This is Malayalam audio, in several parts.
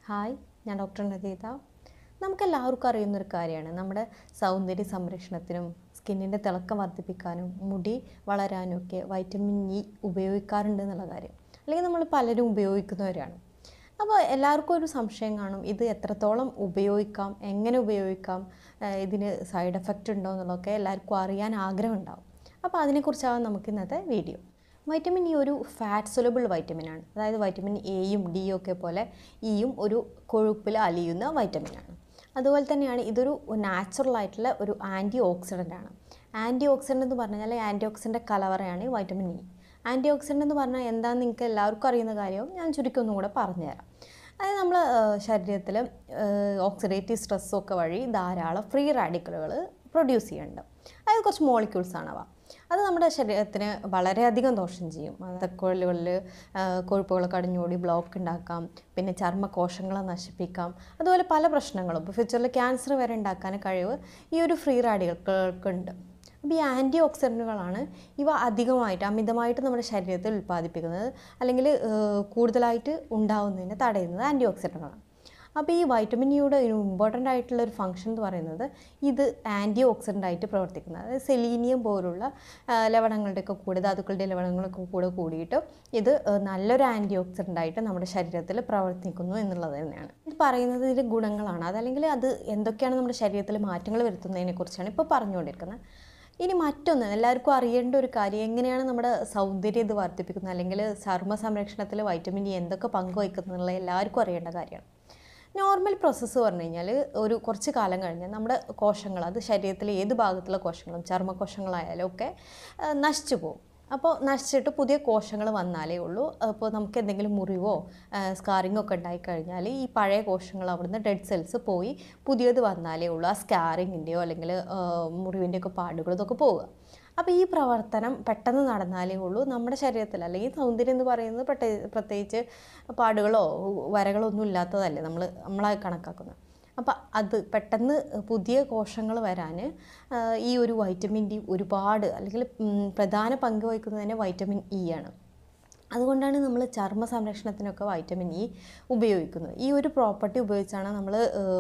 ഹായ് ഞാൻ ഡോക്ടർ നദീത നമുക്കെല്ലാവർക്കും അറിയുന്നൊരു കാര്യമാണ് നമ്മുടെ സൗന്ദര്യ സംരക്ഷണത്തിനും സ്കിന്നിൻ്റെ തിളക്കം വർദ്ധിപ്പിക്കാനും മുടി വളരാനും ഒക്കെ വൈറ്റമിൻ ഇ ഉപയോഗിക്കാറുണ്ട് എന്നുള്ള കാര്യം അല്ലെങ്കിൽ നമ്മൾ പലരും ഉപയോഗിക്കുന്നവരാണ് അപ്പോൾ എല്ലാവർക്കും ഒരു സംശയം കാണും ഇത് എത്രത്തോളം ഉപയോഗിക്കാം എങ്ങനെ ഉപയോഗിക്കാം ഏഹ് ഇതിന് സൈഡ് എഫക്റ്റ് ഉണ്ടോ എന്നുള്ളതൊക്കെ എല്ലാവർക്കും അറിയാൻ ആഗ്രഹം ഉണ്ടാവും അപ്പോൾ അതിനെക്കുറിച്ചാണ് നമുക്ക് ഇന്നത്തെ വീഡിയോ വൈറ്റമിൻ ഇ ഒരു ഫാറ്റ് സൊലബിൾ വൈറ്റമിനാണ് അതായത് വൈറ്റമിൻ എയും ഡിയും ഒക്കെ പോലെ ഇയും ഒരു കൊഴുപ്പിൽ അലിയുന്ന വൈറ്റമിനാണ് അതുപോലെ തന്നെയാണ് ഇതൊരു നാച്ചുറൽ ആയിട്ടുള്ള ഒരു ആൻറ്റി ഓക്സിഡൻ്റ് ആണ് ആൻറ്റി ഓക്സിഡൻ്റ് എന്ന് പറഞ്ഞാൽ ആൻറ്റി ഓക്സിഡൻ്റ് കലവറയാണ് ഈ വൈറ്റമിൻ ഇ ആൻറ്റി ഓക്സിഡൻ്റ് എന്ന് പറഞ്ഞാൽ എന്താണെന്ന് നിങ്ങൾക്ക് എല്ലാവർക്കും അറിയുന്ന കാര്യവും ഞാൻ ചുരുക്കി ഒന്നും കൂടെ പറഞ്ഞുതരാം അതായത് നമ്മൾ ശരീരത്തിൽ ഓക്സിഡേറ്റീവ് സ്ട്രെസ്സൊക്കെ വഴി ധാരാളം ഫ്രീ റാഡിക്കലുകൾ പ്രൊഡ്യൂസ് ചെയ്യുന്നുണ്ട് അതായത് കുറച്ച് മോളിക്യൂൾസ് ആണ് അവ അത് നമ്മുടെ ശരീരത്തിന് വളരെയധികം ദോഷം ചെയ്യും തക്കോലുകളിൽ കൊഴുപ്പുകളൊക്കെ അടിഞ്ഞുകൂടി ബ്ലോക്ക് ഉണ്ടാക്കാം പിന്നെ ചർമ്മകോശങ്ങളെ നശിപ്പിക്കാം അതുപോലെ പല പ്രശ്നങ്ങളും ഇപ്പോൾ ഫ്യൂച്ചറിൽ ക്യാൻസർ വരെ ഉണ്ടാക്കാൻ കഴിവ് ഈ ഒരു ഫ്രീ റാഡിക്കൽക്കുണ്ട് അപ്പോൾ ഈ ആൻറ്റി ഓക്സിഡൻറ്റുകളാണ് ഇവ അധികമായിട്ട് അമിതമായിട്ട് നമ്മുടെ ശരീരത്തിൽ ഉൽപ്പാദിപ്പിക്കുന്നത് അല്ലെങ്കിൽ ഏഹ്, കൂടുതലായിട്ട് ഉണ്ടാവുന്നതിനെ തടയുന്നത് ആൻറ്റി ഓക്സിഡൻറ്റുകളാണ് അപ്പോൾ ഈ വൈറ്റമിൻ ഇയുടെ ഒരു ഇമ്പോർട്ടൻ്റ് ആയിട്ടുള്ള ഒരു ഫംഗ്ഷൻ എന്ന് പറയുന്നത് ഇത് ആൻറ്റി ഓക്സിഡൻ്റ് ആയിട്ട് പ്രവർത്തിക്കുന്നത് അതായത് സെലീനിയം പോലുള്ള ആ, ലവണങ്ങളുടെയൊക്കെ കൂടെ ധാതുക്കളുടെ ലവണങ്ങളൊക്കെ കൂടെ കൂടിയിട്ട് ഇത് ഏഹ്, നല്ലൊരു ആൻറ്റി ഓക്സിഡൻ്റ് ആയിട്ട് നമ്മുടെ ശരീരത്തിൽ പ്രവർത്തിക്കുന്നു എന്നുള്ളത് തന്നെയാണ് ഇത് പറയുന്നത് ഇതിൻ്റെ ഗുണങ്ങളാണ് അതല്ലെങ്കിൽ അത് എന്തൊക്കെയാണ് നമ്മുടെ ശരീരത്തിൽ മാറ്റങ്ങൾ വരുത്തുന്നതിനെ കുറിച്ചാണ് ഇപ്പോൾ പറഞ്ഞുകൊണ്ടിരിക്കുന്നത് ഇനി മറ്റൊന്ന് എല്ലാവർക്കും അറിയേണ്ട ഒരു കാര്യം എങ്ങനെയാണ് നമ്മുടെ സൗന്ദര്യം ഇത് വർദ്ധിപ്പിക്കുന്നത് അല്ലെങ്കിൽ ചർമ്മ സംരക്ഷണത്തിൽ വൈറ്റമിൻ ഇ എന്തൊക്കെ പങ്കുവയ്ക്കുന്നു എന്നുള്ള എല്ലാവർക്കും അറിയേണ്ട കാര്യമാണ് നോർമൽ പ്രോസസ്സ് പറഞ്ഞു കഴിഞ്ഞാൽ ഒരു കുറച്ച് കാലം കഴിഞ്ഞാൽ നമ്മുടെ കോശങ്ങൾ അത് ശരീരത്തിലെ ഏത് ഭാഗത്തുള്ള കോശങ്ങളും ചർമ്മകോശങ്ങളായാലും ഒക്കെ ആ, നശിച്ചു പോകും അപ്പോൾ നശിച്ചിട്ട് പുതിയ കോശങ്ങൾ വന്നാലേ ഉള്ളൂ അപ്പോൾ നമുക്ക് എന്തെങ്കിലും മുറിവോ സ്കാറിങ്ങോ ഒക്കെ ഉണ്ടായിക്കഴിഞ്ഞാൽ ഈ പഴയ കോശങ്ങൾ അവിടുന്ന് ഡെഡ് സെൽസ് പോയി പുതിയത് വന്നാലേ ഉള്ളൂ ആ സ്കാറിങ്ങിൻ്റെയോ അല്ലെങ്കിൽ മുറിവിൻ്റെയൊക്കെ പാടുകൾ ഇതൊക്കെ പോവുക അപ്പോൾ ഈ പ്രവർത്തനം പെട്ടെന്ന് നടന്നാലേ ഉള്ളൂ നമ്മുടെ ശരീരത്തിൽ അല്ലെങ്കിൽ സൗന്ദര്യം എന്ന് പറയുന്നത് പ്രത്യേക പ്രത്യേകിച്ച് പാടുകളോ വരകളോ ഒന്നും ഇല്ലാത്തതല്ലേ നമ്മൾ നമ്മളായി കണക്കാക്കുന്നത് അപ്പോൾ അത് പെട്ടെന്ന് പുതിയ കോശങ്ങൾ വരാൻ ആ, ഈ ഒരു വൈറ്റമിൻ ഡി ഒരുപാട് അല്ലെങ്കിൽ ഉം, പ്രധാന പങ്ക് വഹിക്കുന്നത് വൈറ്റമിൻ ഇ ആണ് അതുകൊണ്ടാണ് നമ്മൾ ചർമ്മ സംരക്ഷണത്തിനൊക്കെ വൈറ്റമിൻ ഇ ഉപയോഗിക്കുന്നത് ഈ ഒരു പ്രോപ്പർട്ടി ഉപയോഗിച്ചാണ് നമ്മൾ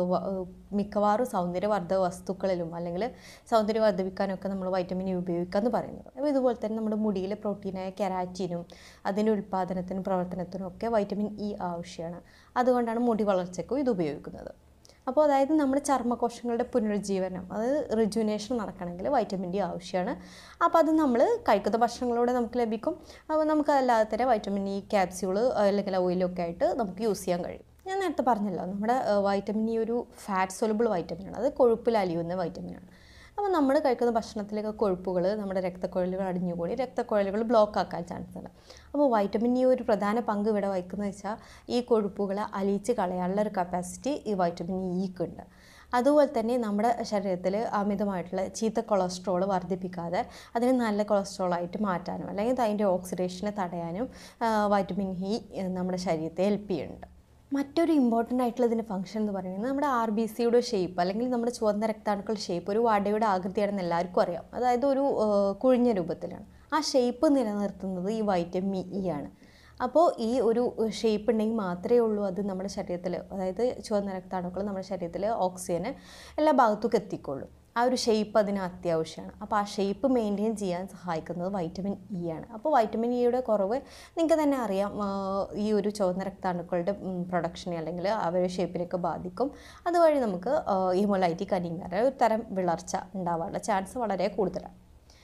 മിക്കവാറും സൗന്ദര്യവർദ്ധക വസ്തുക്കളിലും അല്ലെങ്കിൽ സൗന്ദര്യം വർദ്ധിപ്പിക്കാനൊക്കെ നമ്മൾ വൈറ്റമിൻ ഇ ഉപയോഗിക്കാമെന്ന് പറയുന്നത് അപ്പോൾ ഇതുപോലെ തന്നെ നമ്മുടെ മുടിയിലെ പ്രോട്ടീനായ കെരാറ്റിനും അതിൻ്റെ ഉൽപ്പാദനത്തിനും പ്രവർത്തനത്തിനും ഒക്കെ വൈറ്റമിൻ ഇ ആവശ്യമാണ് അതുകൊണ്ടാണ് മുടി വളർച്ചയ്ക്കും ഇത് ഉപയോഗിക്കുന്നത് അപ്പോൾ അതായത് നമ്മുടെ ചർമ്മകോശങ്ങളുടെ പുനരുജ്ജീവനം അത് റിജുവിനേഷൻ നടക്കണമെങ്കിൽ വൈറ്റമിൻ ഡി ആവശ്യമാണ് അപ്പോൾ അത് നമ്മൾ കഴിക്കുന്ന ഭക്ഷണങ്ങളിലൂടെ നമുക്ക് ലഭിക്കും അപ്പോൾ നമുക്ക് അല്ലാതെ തന്നെ വൈറ്റമിൻ ഇ ക്യാപ്സ്യൂള് അല്ലെങ്കിൽ ഓയിലൊക്കെ ആയിട്ട് നമുക്ക് യൂസ് ചെയ്യാൻ കഴിയും ഞാൻ നേരത്തെ പറഞ്ഞല്ലോ നമ്മുടെ വൈറ്റമിൻ ഇ ഒരു ഫാറ്റ് സൊലബിൾ വൈറ്റമിനാണ് അത് കൊഴുപ്പിൽ അലിയുന്ന വൈറ്റമിനാണ് അപ്പോൾ നമ്മൾ കഴിക്കുന്ന ഭക്ഷണത്തിലേക്ക് കൊഴുപ്പുകൾ നമ്മുടെ രക്തക്കുഴലുകൾ അടിഞ്ഞുകൂടി രക്തക്കുഴലുകൾ ബ്ലോക്ക് ആക്കാൻ ചാൻസ് ഉണ്ട് അപ്പോൾ വൈറ്റമിൻ ഇ ഒരു പ്രധാന പങ്ക് ഇവിടെ വഹിക്കുന്നത് വെച്ചാൽ ഈ കൊഴുപ്പുകളെ അലിയിച്ച് കളയാനുള്ള ഒരു കപ്പാസിറ്റി ഈ വൈറ്റമിൻ ഇക്ക് ഉണ്ട് അതുപോലെ തന്നെ നമ്മുടെ ശരീരത്തിൽ അമിതമായിട്ടുള്ള ചീത്ത കൊളസ്ട്രോൾ വർദ്ധിപ്പിക്കാതെ അതിനെ നല്ല കൊളസ്ട്രോളായിട്ട് മാറ്റാനും അല്ലെങ്കിൽ അതിൻ്റെ ഓക്സിഡേഷനെ തടയാനും ആ, വൈറ്റമിൻ ഇ നമ്മുടെ ശരീരത്തെ ഹെൽപ്പ് ചെയ്യുന്നുണ്ട് മറ്റൊരു ഇമ്പോർട്ടൻ്റ് ആയിട്ടുള്ള ഇതിൻ്റെ ഫംഗ്ഷൻ എന്ന് പറയുന്നത് നമ്മുടെ ആർ ബി സിയുടെ ഷേപ്പ് അല്ലെങ്കിൽ നമ്മുടെ ചുവന്ന രക്താണുക്കൾ ഷേപ്പ് ഒരു വടയുടെ ആകൃതിയാണെന്ന് എല്ലാവർക്കും അറിയാം അതായത് ഒരു ആ, കുഴിഞ്ഞ രൂപത്തിലാണ് ആ ഷേപ്പ് നിലനിർത്തുന്നത് ഈ വൈറ്റമിൻ ഇ ആണ് അപ്പോൾ ഈ ഒരു ഷേപ്പ് ഉണ്ടെങ്കിൽ മാത്രമേ ഉള്ളൂ അത് നമ്മുടെ ശരീരത്തിൽ അതായത് ചുവന്ന രക്താണുക്കൾ നമ്മുടെ ശരീരത്തിൽ ഓക്സിജന് എല്ലാ ഭാഗത്തേക്കും എത്തിക്കുള്ളൂ ആ ഒരു ഷേപ്പ് അതിന് അത്യാവശ്യമാണ് അപ്പോൾ ആ ഷേപ്പ് മെയിൻറ്റെയിൻ ചെയ്യാൻ സഹായിക്കുന്നത് വൈറ്റമിൻ ഇ ആണ് അപ്പോൾ വൈറ്റമിൻ ഇയുടെ കുറവ് നിങ്ങൾക്ക് തന്നെ അറിയാം ആ, ഈ ഒരു ചുവന്ന രക്താണുക്കളുടെ പ്രൊഡക്ഷനെ അല്ലെങ്കിൽ അവരുടെ ഷേപ്പിനൊക്കെ ബാധിക്കും അതുവഴി നമുക്ക് ഹീമോലൈറ്റിക് അനീമിയ ഒരു തരം വിളർച്ച ഉണ്ടാവാനുള്ള ചാൻസ് വളരെ കൂടുതലാണ്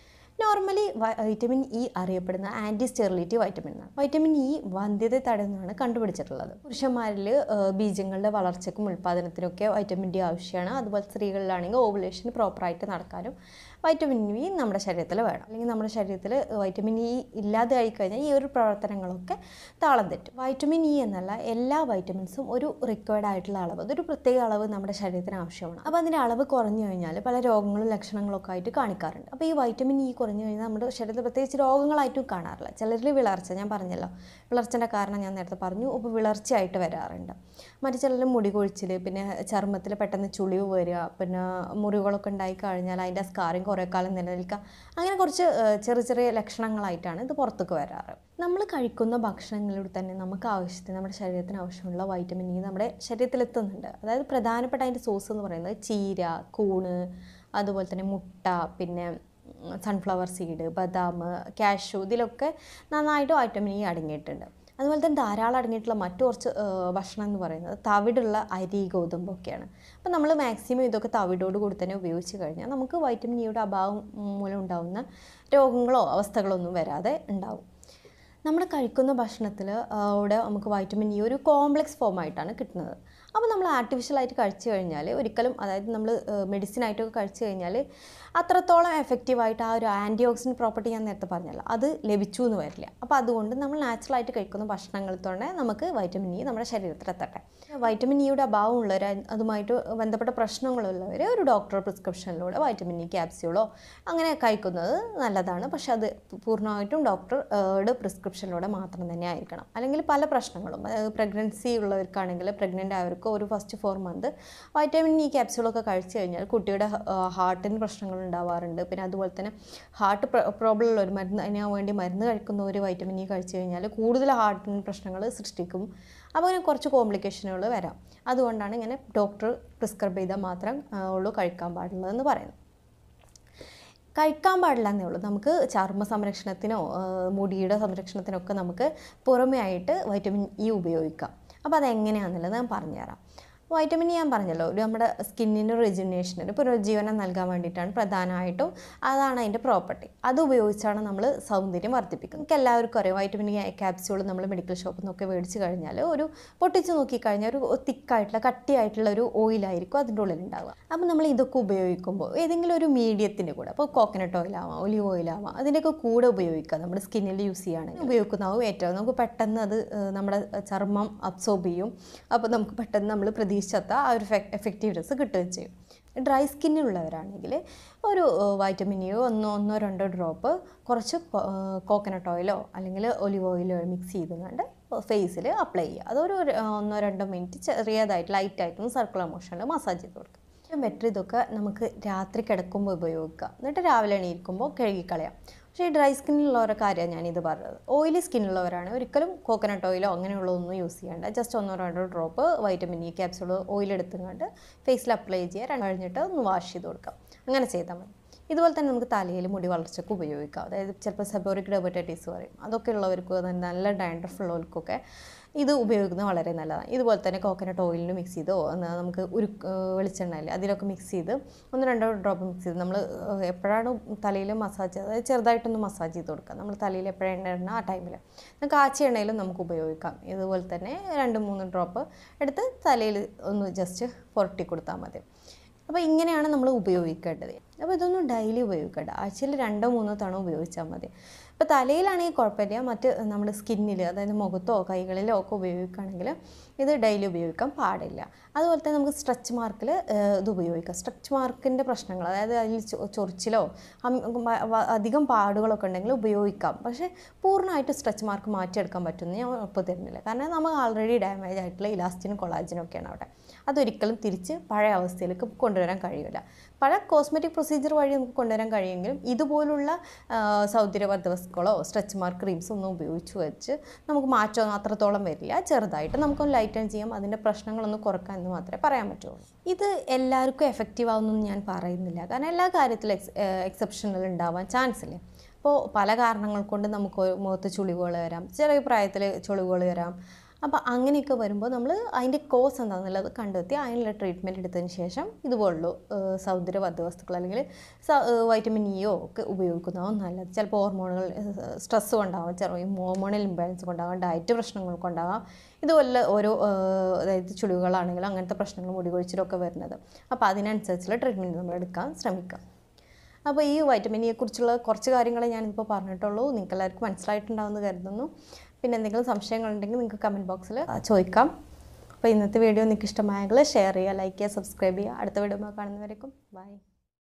നോർമലി വൈറ്റമിൻ ഇ അറിയപ്പെടുന്ന ആൻറ്റി സ്റ്റെറിലിറ്റി വൈറ്റമിൻ ആണ് വൈറ്റമിൻ ഇ വന്ധ്യത തടയുന്നതാണ് കണ്ടുപിടിച്ചിട്ടുള്ളത് പുരുഷന്മാരിൽ ബീജങ്ങളുടെ വളർച്ചയ്ക്കും ഉൽപ്പാദനത്തിനൊക്കെ വൈറ്റമിൻ ഡി ആവശ്യമാണ് അതുപോലെ സ്ത്രീകളിലാണെങ്കിൽ ഓവുലേഷൻ പ്രോപ്പറായിട്ട് നടക്കാനും വൈറ്റമിൻ ഇ നമ്മുടെ ശരീരത്തിൽ വേണം അല്ലെങ്കിൽ നമ്മുടെ ശരീരത്തിൽ വൈറ്റമിൻ ഇ ഇല്ലാതെ ആയിക്കഴിഞ്ഞാൽ ഈ ഒരു പ്രവർത്തനങ്ങളൊക്കെ താളം തെറ്റും വൈറ്റമിൻ ഇ എന്നല്ല എല്ലാ വൈറ്റമിൻസും ഒരു റിക്വയർഡ് ആയിട്ടുള്ള അളവ് അതൊരു പ്രത്യേക അളവ് നമ്മുടെ ശരീരത്തിന് ആവശ്യമാണ് അപ്പോൾ അതിൻ്റെ അളവ് കുറഞ്ഞു കഴിഞ്ഞാൽ പല രോഗങ്ങളും ലക്ഷണങ്ങളൊക്കെ ആയിട്ട് കാണിക്കാറുണ്ട് അപ്പോൾ ഈ വൈറ്റമിൻ ഇ കുറഞ്ഞു കഴിഞ്ഞാൽ നമ്മുടെ ശരീരത്തിൽ പ്രത്യേകിച്ച് രോഗങ്ങളായിട്ടും കാണാറില്ല ചിലരിൽ വിളർച്ച ഞാൻ പറഞ്ഞല്ലോ വിളർച്ചൻ്റെ കാരണം ഞാൻ നേരത്തെ പറഞ്ഞു ഇപ്പോൾ വിളർച്ചയായിട്ട് വരാറുണ്ട് മറ്റു ചിലരിൽ മുടി കൊഴിച്ചിൽ പിന്നെ ചർമ്മത്തിൽ പെട്ടെന്ന് ചുളിവ് വരിക പിന്നെ മുറിവുകളൊക്കെ ഉണ്ടായി കഴിഞ്ഞാൽ അതിൻ്റെ സ്കാറിങ് കുറേ കാലം നിലനിൽക്കുക അങ്ങനെ കുറച്ച് ഏഹ്, ചെറിയ ചെറിയ ലക്ഷണങ്ങളായിട്ടാണ് ഇത് പുറത്തേക്ക് വരാറ് നമ്മൾ കഴിക്കുന്ന ഭക്ഷണങ്ങളിലൂടെ തന്നെ നമുക്ക് ആവശ്യത്തിന് നമ്മുടെ ശരീരത്തിന് ആവശ്യമുള്ള വൈറ്റമിൻ ഇ നമ്മുടെ ശരീരത്തിലെത്തുന്നുണ്ട് അതായത് പ്രധാനപ്പെട്ട അതിൻ്റെ സോഴ്സ് എന്ന് പറയുന്നത് ചീര കൂണ് അതുപോലെ തന്നെ മുട്ട പിന്നെ സൺഫ്ലവർ സീഡ് ബദാം കാഷ്യൂ ഇതിലൊക്കെ നന്നായിട്ട് വൈറ്റമിൻ ഇ അടങ്ങിയിട്ടുണ്ട് അതുപോലെ തന്നെ ധാരാളം അടങ്ങിയിട്ടുള്ള മറ്റു കുറച്ച് ആ, ഭക്ഷണം എന്ന് പറയുന്നത് തവിടുള്ള അരി ഗോതമ്പൊക്കെയാണ് അപ്പം നമ്മൾ മാക്സിമം ഇതൊക്കെ തവിടോട് കൂടി തന്നെ ഉപയോഗിച്ച് കഴിഞ്ഞാൽ നമുക്ക് വൈറ്റമിൻ ഇയുടെ അഭാവം മൂലം ഉണ്ടാകുന്ന രോഗങ്ങളോ അവസ്ഥകളോ ഒന്നും വരാതെ ഉണ്ടാവും നമ്മൾ കഴിക്കുന്ന ഭക്ഷണത്തിൽ ഇവിടെ നമുക്ക് വൈറ്റമിൻ ഇ ഒരു കോംപ്ലക്സ് ഫോമായിട്ടാണ് കിട്ടുന്നത് അപ്പോൾ നമ്മൾ ആർട്ടിഫിഷ്യലായിട്ട് കഴിച്ചു കഴിഞ്ഞാൽ ഒരിക്കലും അതായത് നമ്മൾ മെഡിസിൻ ആയിട്ടൊക്കെ കഴിച്ചു കഴിഞ്ഞാൽ അത്രത്തോളം എഫക്റ്റീവായിട്ട് ആ ഒരു ആൻറ്റി ഓക്സിഡൻറ്റ് പ്രോപ്പർട്ടി ഞാൻ നേരത്തെ പറഞ്ഞല്ലോ അത് ലഭിച്ചു എന്ന് വരില്ല അപ്പോൾ അതുകൊണ്ട് നമ്മൾ നാച്ചുറലായിട്ട് കഴിക്കുന്ന ഭക്ഷണങ്ങളിൽ തന്നെ നമുക്ക് വൈറ്റമിൻ ഇ നമ്മുടെ ശരീരത്തിൽ എത്തട്ടെ വൈറ്റമിൻ ഇയുടെ അഭാവം ഉള്ളവർ അതുമായിട്ട് ബന്ധപ്പെട്ട പ്രശ്നങ്ങളുള്ളവർ ഒരു ഡോക്ടർ പ്രിസ്ക്രിപ്ഷനിലൂടെ വൈറ്റമിൻ ഇ ക്യാപ്സ്യൂളോ അങ്ങനെ കഴിക്കുന്നത് നല്ലതാണ് പക്ഷെ അത് പൂർണ്ണമായിട്ടും ഡോക്ടറുടെ പ്രിസ്ക്രിപ്ഷനിലൂടെ മാത്രം തന്നെ ആയിരിക്കണം അല്ലെങ്കിൽ പല പ്രശ്നങ്ങളും പ്രഗ്നൻസി ഉള്ളവർക്കാണെങ്കിൽ പ്രഗ്നൻ്റ് ആയവർക്ക് ഒരു first four month vitamin E ക്യാപ്സ്യൂളൊക്കെ കഴിച്ചു കഴിഞ്ഞാൽ കുട്ടിയുടെ ഹാർട്ടിന് പ്രശ്നങ്ങൾ ഉണ്ടാവാറുണ്ട് പിന്നെ അതുപോലെ തന്നെ ഹാർട്ട് പ്രോബ്ലം ഉള്ളവർ മരുന്ന് അതിന് വേണ്ടി മരുന്ന് കഴിക്കുന്നവർ വൈറ്റമിൻ ഇ കഴിച്ചു കഴിഞ്ഞാൽ കൂടുതൽ ഹാർട്ടിന് പ്രശ്നങ്ങൾ സൃഷ്ടിക്കും അപ്പോൾ അങ്ങനെ കുറച്ച് കോംപ്ലിക്കേഷനുകൾ വരാം അതുകൊണ്ടാണ് ഇങ്ങനെ ഡോക്ടർ പ്രിസ്ക്രൈബ് ചെയ്താൽ മാത്രം ആ, ഉള്ളൂ കഴിക്കാൻ പാടുള്ളതെന്ന് പറയുന്നത് കഴിക്കാൻ പാടില്ല എന്നേ ഉള്ളൂ നമുക്ക് ചർമ്മ സംരക്ഷണത്തിനോ ആ, മുടിയുടെ സംരക്ഷണത്തിനൊക്കെ നമുക്ക് പുറമേ ആയിട്ട് വൈറ്റമിൻ ഇ ഉപയോഗിക്കാം അപ്പോൾ അതെങ്ങനെയാണെന്നുള്ളത് ഞാൻ പറഞ്ഞുതരാം വൈറ്റമിൻ ഇ ഞാൻ പറഞ്ഞല്ലോ ഒരു നമ്മുടെ സ്കിന്നിന് റിജുനേഷന് പുനരുജ്ജീവനം നൽകാൻ വേണ്ടിയിട്ടാണ് പ്രധാനമായിട്ടും അതാണ് അതിൻ്റെ പ്രോപ്പർട്ടി അത് ഉപയോഗിച്ചാണ് നമ്മൾ സൗന്ദര്യം വർദ്ധിപ്പിക്കുന്നത് നമുക്ക് എല്ലാവർക്കും അറിയാം വൈറ്റമിൻ ഇ ക്യാപ്സ്യൂൾ നമ്മൾ മെഡിക്കൽ ഷോപ്പിൽ നിന്നൊക്കെ മേടിച്ച് കഴിഞ്ഞാൽ ഒരു പൊട്ടിച്ച് നോക്കിക്കഴിഞ്ഞാൽ ഒരു തിക്കായിട്ടുള്ള കട്ടിയായിട്ടുള്ള ഒരു ഓയിലായിരിക്കും അതിൻ്റെ ഉള്ളിൽ ഉണ്ടാവുക അപ്പോൾ നമ്മൾ ഇതൊക്കെ ഉപയോഗിക്കുമ്പോൾ ഏതെങ്കിലും ഒരു മീഡിയത്തിൻ്റെ കൂടെ അപ്പോൾ കോക്കനട്ട് ഓയിലാവാം ഒലിവ് ഓയിലാവാം അതിൻ്റെയൊക്കെ കൂടെ ഉപയോഗിക്കുക നമ്മുടെ സ്കിന്നിൽ യൂസ് ചെയ്യുകയാണെങ്കിൽ ഉപയോഗിക്കുന്നതാവും ഏറ്റവും നമുക്ക് പെട്ടെന്ന് അത് ഏഹ്, നമ്മുടെ ചർമ്മം അബ്സോർബ് ചെയ്യും അപ്പോൾ നമുക്ക് പെട്ടെന്ന് നമ്മൾ പ്രതീക്ഷിച്ചാത്ത ആ ഒരു എഫക്റ്റീവ്നെസ് കിട്ടുകയും ചെയ്യും ഡ്രൈ സ്കിന്നുള്ളവരാണെങ്കിൽ ഒരു വൈറ്റമിൻ ഇയോ ഒന്നോ ഒന്നോ രണ്ടോ ഡ്രോപ്പ് കുറച്ച് കോക്കനട്ട് ഓയിലോ അല്ലെങ്കിൽ ഒലിവ് ഓയിലോ മിക്സ് ചെയ്തുകൊണ്ട് ഫേസിൽ അപ്ലൈ ചെയ്യുക അതൊരു ഒരു, ആ, ഒന്നോ രണ്ടോ മിനിറ്റ് ചെറിയതായിട്ട് ലൈറ്റായിട്ടൊന്ന് സർക്കുലർ മോഷനിൽ മസാജ് ചെയ്ത് കൊടുക്കുക ഏറ്റവും ബെറ്റർ ഇതൊക്കെ നമുക്ക് രാത്രി കിടക്കുമ്പോൾ ഉപയോഗിക്കുക എന്നിട്ട് രാവിലെ എണീക്കുമ്പോൾ കഴുകിക്കളയാം പക്ഷേ ഈ ഡ്രൈ സ്കിന്നിലുള്ളവരുടെ കാര്യമാണ് ഞാനിത് പറഞ്ഞത് ഓയിലി സ്കിന്നുള്ളവരാണ് ഒരിക്കലും കോക്കനട്ട് ഓയിലോ അങ്ങനെയുള്ളതൊന്നും യൂസ് ചെയ്യേണ്ട ജസ്റ്റ് ഒന്നോ രണ്ടോ drop vitamin E capsule oil എടുത്തുകൊണ്ട് ഫേസിൽ അപ്ലൈ ചെയ്യുക രണ്ട് കഴിഞ്ഞിട്ട് ഒന്ന് വാഷ് ചെയ്ത് കൊടുക്കാം അങ്ങനെ ചെയ്താൽ മതി ഇതുപോലെ തന്നെ നമുക്ക് തലയിൽ മുടി വളർച്ചയ്ക്ക് ഉപയോഗിക്കാം അതായത് ചിലപ്പോൾ സെബോറിക് ഡെബറ്റൈറ്റീസ് പറയും അതൊക്കെ ഉള്ളവർക്ക് തന്നെ നല്ല ഡാൻഡ്രഫ് ഉള്ളവർക്കൊക്കെ ഇത് ഉപയോഗിക്കുന്നത് വളരെ നല്ലതാണ് ഇതുപോലെ തന്നെ കോക്കനട്ട് ഓയിലിന് മിക്സ് ചെയ്തോ എന്നാ നമുക്ക് ഒരു വെളിച്ചെണ്ണയിൽ അതിലൊക്കെ മിക്സ് ചെയ്ത് ഒന്ന് രണ്ടോ ഡ്രോപ്പ് മിക്സ് ചെയ്ത് നമ്മൾ എപ്പോഴാണ് തലയിൽ മസാജ് അതായത് ചെറുതായിട്ടൊന്ന് മസാജ് ചെയ്ത് കൊടുക്കുക നമ്മൾ തലയിൽ എപ്പോഴാണ് എണ്ണ ഇടണം ആ ടൈമിൽ നമുക്ക് ആച്ചി എണ്ണയിലും നമുക്ക് ഉപയോഗിക്കാം ഇതുപോലെ തന്നെ രണ്ട് മൂന്ന് ഡ്രോപ്പ് എടുത്ത് തലയിൽ ഒന്ന് ജസ്റ്റ് പുരട്ടി കൊടുത്താൽ മതി അപ്പോൾ ഇങ്ങനെയാണ് നമ്മൾ ഉപയോഗിക്കേണ്ടത് അപ്പോൾ ഇതൊന്നും ഡെയിലി ഉപയോഗിക്കേണ്ട ആഴ്ചയിൽ രണ്ടോ മൂന്നോ തവണ ഉപയോഗിച്ചാൽ മതി ഇപ്പോൾ തലയിലാണെങ്കിൽ കുഴപ്പമില്ല മറ്റ് നമ്മുടെ സ്കിന്നിൽ അതായത് മുഖത്തോ കൈകളിലോ ഒക്കെ ഉപയോഗിക്കുകയാണെങ്കിൽ ഇത് ഡെയിലി ഉപയോഗിക്കാൻ പാടില്ല അതുപോലെ തന്നെ നമുക്ക് സ്ട്രെച്ച് മാർക്കിൽ ഇത് ഉപയോഗിക്കാം സ്ട്രെച്ച് മാർക്കിൻ്റെ പ്രശ്നങ്ങൾ അതായത് അതിൽ ചൊ- ചൊറിച്ചിലോ അം- വ- വ- അധികം പാടുകളൊക്കെ ഉണ്ടെങ്കിൽ ഉപയോഗിക്കാം പക്ഷേ പൂർണ്ണമായിട്ട് സ്ട്രെച്ച് മാർക്ക് മാറ്റിയെടുക്കാൻ പറ്റുമെന്ന് ഞാൻ ഉറപ്പ് തരുന്നില്ല കാരണം നമ്മൾ ആൾറെഡി ഡാമേജ് ആയിട്ടുള്ള ഇലാസ്റ്റിനും കൊളാജിനും ഒക്കെയാണ് അവിടെ അതൊരിക്കലും തിരിച്ച് പഴയ അവസ്ഥയിലേക്ക് കൊണ്ടുവരാൻ കഴിയില്ല പല കോസ്മെറ്റിക് പ്രൊസീജിയർ വഴി നമുക്ക് കൊണ്ടുവരാൻ കഴിയുമെങ്കിലും ഇതുപോലുള്ള ആ, സൗന്ദര്യവർദ്ധ വസ്തുക്കളോ സ്ട്രെച്ച് മാർക്ക് ക്രീംസോ ഒന്നും ഉപയോഗിച്ച് വെച്ച് നമുക്ക് മാറ്റം അത്രത്തോളം വരില്ല ചെറുതായിട്ട് നമുക്കൊന്ന് ലൈറ്റൺ ചെയ്യാം അതിൻ്റെ പ്രശ്നങ്ങളൊന്ന് കുറക്കാൻ എന്ന് മാത്രമേ പറയാൻ പറ്റുള്ളൂ ഇത് എല്ലാവർക്കും എഫക്റ്റീവ് ആവുമെന്നൊന്നും ഞാൻ പറയുന്നില്ല കാരണം എല്ലാ കാര്യത്തിലും എക്സ് എക്സെപ്ഷനുകൾ ഉണ്ടാവാൻ ചാൻസ് ഇല്ല അപ്പോൾ പല കാരണങ്ങൾ കൊണ്ട് നമുക്ക് മുഖത്ത് ചുളിവുകൾ വരാം ചെറിയ പ്രായത്തിൽ ചുളിവുകൾ വരാം അപ്പോൾ അങ്ങനെയൊക്കെ വരുമ്പോൾ നമ്മൾ അതിൻ്റെ കോസ് എന്താണെന്നുള്ളത് കണ്ടെത്തി അതിനുള്ള ട്രീറ്റ്മെൻറ്റ് എടുത്തതിന് ശേഷം ഇതുപോലുള്ള ഏഹ്, സൗന്ദര്യവർദ്ധ വസ്തുക്കൾ അല്ലെങ്കിൽ സ- ഏഹ്, വൈറ്റമിൻ ഇയോ ഒക്കെ ഉപയോഗിക്കുന്നതാവും നല്ലത് ചിലപ്പോൾ ഹോർമോണുകൾ സ്ട്രെസ് കൊണ്ടാവാം ചെറിയ ഹോർമോണൽ ഇംബാലൻസ് കൊണ്ടാവാം ഡയറ്റ് പ്രശ്നങ്ങൾ കൊണ്ടാവാം ഇതുപോലെ ഓരോ ഏഹ്, അതായത് ചുളിവുകളാണെങ്കിലും അങ്ങനത്തെ പ്രശ്നങ്ങൾ മുടി കൊഴിച്ചിലൊക്കെ വരുന്നത് അപ്പോൾ അതിനനുസരിച്ചുള്ള ട്രീറ്റ്മെൻറ്റ് നമ്മൾ എടുക്കാൻ ശ്രമിക്കാം അപ്പോൾ ഈ വൈറ്റമിൻ ഇയെ കുറിച്ചുള്ള കുറച്ച് കാര്യങ്ങളെ ഞാനിപ്പോൾ പറഞ്ഞിട്ടുള്ളൂ നിങ്ങൾക്ക് എല്ലാവർക്കും മനസ്സിലായിട്ടുണ്ടാവുമെന്ന് കരുതുന്നു പിന്നെ എന്തെങ്കിലും സംശയങ്ങളുണ്ടെങ്കിൽ നിങ്ങൾക്ക് കമൻറ്റ് ബോക്സിൽ ചോദിക്കാം അപ്പോൾ ഇന്നത്തെ വീഡിയോ നിങ്ങൾക്ക് ഇഷ്ടമായെങ്കിൽ ഷെയർ ചെയ്യുക ലൈക്ക് ചെയ്യുക സബ്സ്ക്രൈബ് ചെയ്യുക അടുത്ത വീഡിയോ കാണുന്നവരേക്കും ബൈ